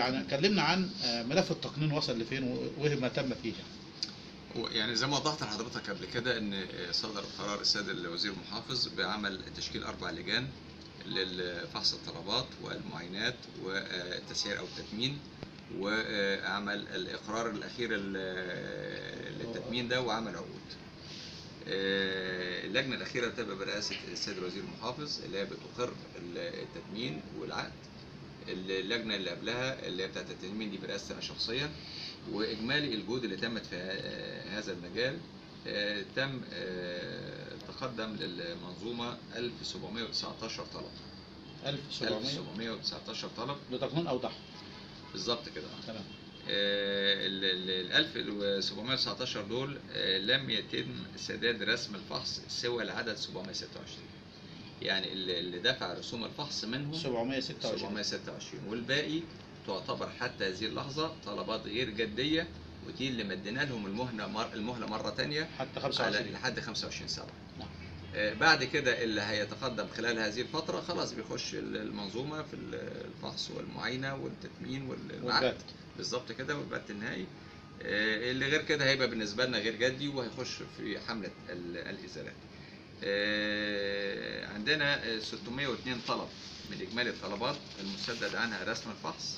يعني كلمنا عن آه، ملف التقنين وصل لفين و- وما تم فيه هو يعني زي ما وضحت لحضرتك قبل كده ان صدر قرار السيد الوزير المحافظ بعمل تشكيل اربع لجان لفحص الطلبات والمعاينات والتسعير او التثمين وعمل الاقرار الاخير ال- للتثمين ده وعمل عقود. آه، اللجنه الاخيره تبقى برئاسه السيد الوزير المحافظ اللي هي بتقر التثمين والعقد. اللجنه اللي قبلها اللي هي بتاعت التثمين دي برئاستي انا شخصيا واجمالي الجهود اللي تمت في آه، هذا المجال آه، تم آه، تقدم للمنظومه 1719 طلب 1700 1719 طلب لتقنين او ضحى بالظبط كده آه. تمام ال ال- ال 1719 دول آه، لم يتم سداد رسم الفحص سوى العدد 726 يعني اللي اللي دفع رسوم الفحص منهم 726 726 والباقي تعتبر حتى هذه اللحظة طلبات غير جدية ودي اللي مدينا لهم المهلة مر المهلة مرة تانية حتى على 25 لحد 25 7 نعم. آه، بعد كده اللي هيتقدم خلال هذه الفترة خلاص بيخش المنظومة في الفحص والمعاينة والتثمين والعقد والبات بالظبط كده والبت النهائي آه، اللي غير كده هيبقى بالنسبة لنا غير جدي وهيخش في حملة ال- الإزالات آه، عندنا آه، 602 طلب من إجمالي الطلبات المسدد عنها رسم الفحص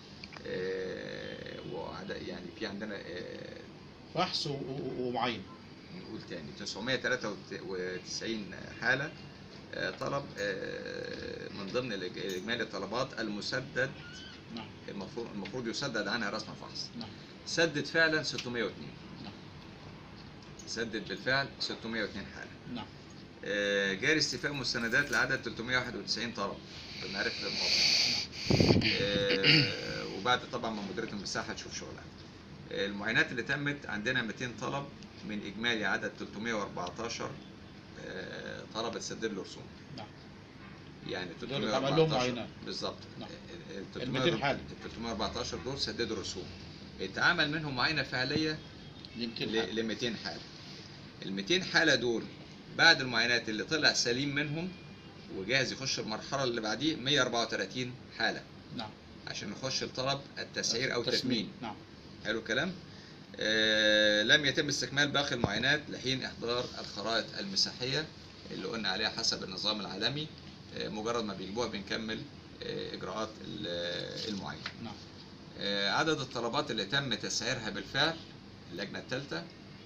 آه، وعد- يعني في عندنا آه، فحص و- و- ومعين نقول تاني 993 حالة آه، طلب آه، من ضمن الإج- إجمالي الطلبات المسدد نعم المفروض المفروض يسدد عنها رسم الفحص نعم سدد فعلا 602 نعم. سدد بالفعل 602 حالة نعم آه، جاري استيفاء مستندات لعدد 391 طلب بمعرفة الموقع آه، وبعد طبعا ما مديرية المساحة تشوف شغلها آه، المعاينات اللي تمت عندنا 200 طلب من إجمالي عدد 314 آه، طلب اتسدد له رسوم نعم يعني دول اتعمل لهم 314 معاينات. بالظبط نعم. ال ال 200 حالة. 314 دول سددوا رسوم اتعمل منهم معاينة فعلية ل 200 حالة. ل 200 حالة ال 200 حالة دول بعد المعاينات اللي طلع سليم منهم وجاهز يخش المرحلة اللي بعديه 134 حالة نعم عشان يخش الطلب التسعير أو تسمين. التثمين نعم حلو الكلام آه لم يتم استكمال باقي المعاينات لحين إحضار الخرائط المساحية اللي قلنا عليها حسب النظام العالمي آه مجرد ما بيجيبوها بنكمل آه إجراءات ال- المعاينة نعم آه، عدد الطلبات اللي تم تسعيرها بالفعل اللجنة الثالثة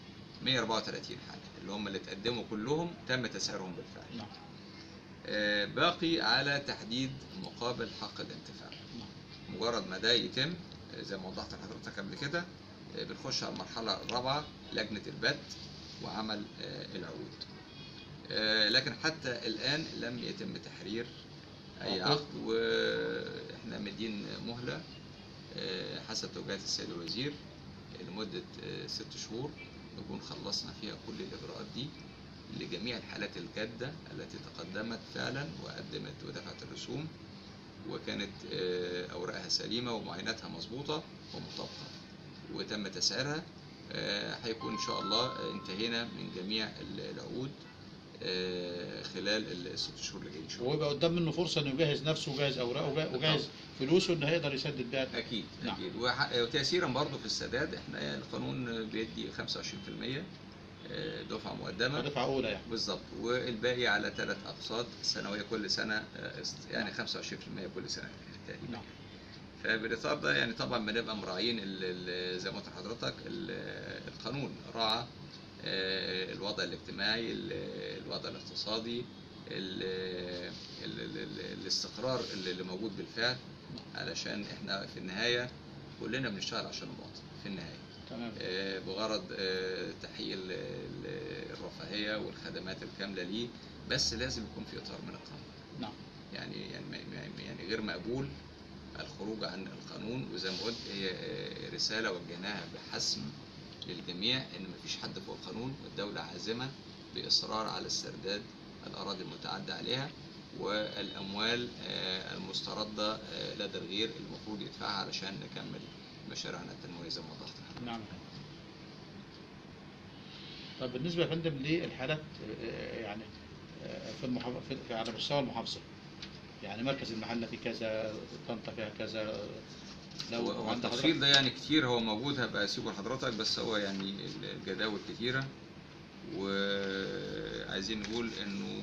134 حالة اللي هم اللي تقدموا كلهم تم تسعيرهم بالفعل نعم آه، باقي على تحديد مقابل حق الانتفاع نعم مجرد ما ده يتم آه، زي ما وضحت لحضرتك قبل كده آه، بنخش على المرحلة الرابعة لجنة البت وعمل آه، العقود آه، لكن حتى الآن لم يتم تحرير أي عقود. عقد وإحنا مدين مهلة آه، حسب توجيهات السيد الوزير لمدة آه، ست شهور نكون خلصنا فيها كل الإجراءات دي لجميع الحالات الجادة التي تقدمت فعلا وقدمت ودفعت الرسوم وكانت آه، أوراقها سليمة ومعايناتها مظبوطة ومطابقة وتم تسعيرها آه، هيكون إن شاء الله آه، انتهينا من جميع ال- العقود آه، خلال الست شهور اللي جايين إن شاء الله. ويبقى قدام منه فرصه انه يجهز نفسه ويجهز اوراقه وجا- وجهز فلوسه انه هيقدر يسدد بيها اكيد نعم. اكيد وح- وتاثيرا برضه في السداد احنا القانون بيدي 25% آه، دفعه مقدمه دفعه اولى يعني بالظبط والباقي على ثلاث اقساط سنويه كل سنه آه، قسط يعني 25% كل سنه تقريبا نعم. فبالاطار ده يعني طبعا بنبقى مراعيين ال- ال- زي ما قلت لحضرتك ال- القانون راعى آه، الوضع الاجتماعي ال- الوضع الاقتصادي ال- ال- ال- ال- الاستقرار اللي اللي موجود بالفعل علشان احنا في النهايه كلنا بنشتغل عشان المواطن في النهايه تمام آه، بغرض آه، تحقيق ال- ال- الرفاهيه والخدمات الكامله ليه بس لازم يكون في اطار من القانون نعم يعني يعني ما- يعني غير مقبول الخروج عن القانون وزي ما قلت هي آه، رساله وجهناها بحسم للجميع ان مفيش حد فوق القانون والدوله عازمه باصرار على استرداد الاراضي المتعدى عليها والاموال آه، المسترده آه، لدى الغير المفروض يدفعها علشان نكمل مشاريعنا التنمويه زي ما وضحت لحضرتك. نعم طب بالنسبه يا فندم للحالات آه، يعني آه، في المحافظه في في- على مستوى المحافظه يعني مركز المحله في كذا طنطا فيها كذا لو هو عند التفصيل حضرتك- ده يعني كتير هو موجود هبقى اسيبه لحضرتك بس هو يعني الجداول كتيرة وعايزين نقول انه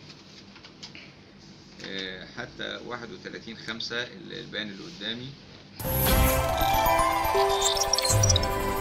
آه، حتى 31 خمسة البيان اللي قدامي